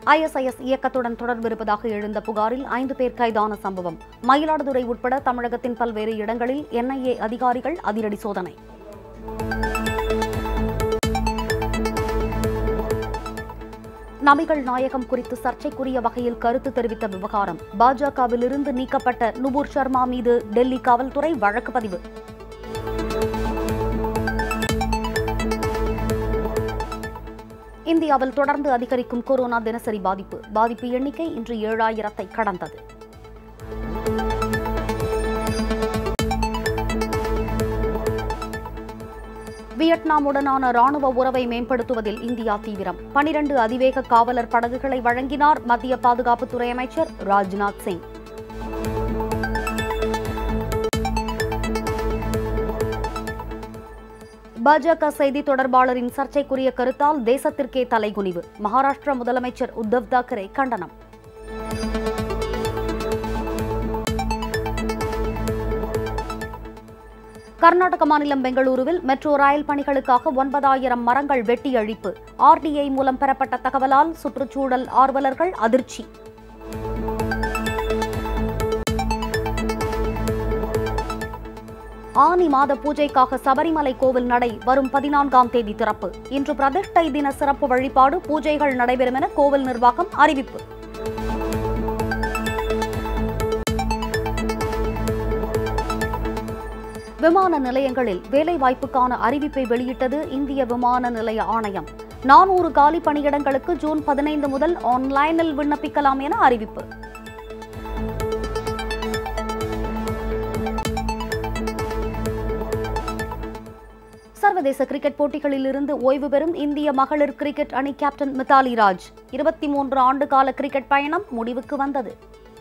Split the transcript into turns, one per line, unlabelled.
ISIS இயக்கத்துடன் தொடர்பு இருப்பதாக எழுந்த புகாரில் ஐந்து பேர் கைதான சம்பவம் மயிலாடுதுறை உட்பட தமிழகத்தின் பல்வேறு இடங்களில் என்ஐஏ அதிகாரிகள் அதிரடி சோதனை நபிகள் நாயகம் குறித்து சர்ச்சைக்குரிய வகையில் கருத்து தெரிவித்த விவகாரம் பாஜகவிலிருந்து நீக்கப்பட்ட நுபுர் சர்மா மீது டெல்லி காவல்துறை வழக்கு பதிவு இந்தியாவில் தொடர்ந்து அதிகரிக்கும் கொரோனா தினசரி பாதிப்பு பாதிப்பு எண்ணிக்கை இன்று ஏழாயிரத்தை கடந்தது வியட்நாமுடனான ராணுவ உறவை மேம்படுத்துவதில் இந்தியா தீவிரம் பனிரண்டு அதிவேக காவலர் படகுகளை வழங்கினார் மத்திய பாதுகாப்புத்துறை அமைச்சர் ராஜ்நாத் சிங் பாஜக செய்தி தொடர்பாளரின் சர்ச்சைக்குரிய கருத்தால் தேசத்திற்கே தலைகுனிவு மகாராஷ்டிரா முதலமைச்சர் உத்தவ் தாக்கரே கண்டனம் கர்நாடக மாநிலம் பெங்களூருவில் மெட்ரோ ரயில் பணிகளுக்காக ஒன்பதாயிரம் மரங்கள் வெட்டி அழிப்பு ஆர்டிஐ மூலம் பெறப்பட்ட தகவலால் சுற்றுச்சூழல் ஆர்வலர்கள் அதிர்ச்சி ஆனி மாத பூஜைக்காக சபரிமலை கோவில் நடை வரும் பதினான்காம் தேதி திறப்பு இன்று பிரதிஷ்டை தின சிறப்பு வழிபாடு பூஜைகள் நடைபெறும் என கோவில் நிர்வாகம் அறிவிப்பு விமான நிலையங்களில் வேலைவாய்ப்புக்கான அறிவிப்பை வெளியிட்டது இந்திய விமான நிலைய ஆணையம் நானூறு காலி பணியிடங்களுக்கு ஜூன் பதினைந்து முதல் ஆன்லைனில் விண்ணப்பிக்கலாம் என அறிவிப்பு சர்வதேச கிரிக்கெட் போட்டிகளில் இருந்து ஓய்வு பெறும் இந்திய மகளிர் கிரிக்கெட் அணி கேப்டன் மித்தாலி ராஜ் இருபத்தி மூன்று ஆண்டு கால கிரிக்கெட் பயணம் முடிவுக்கு வந்தது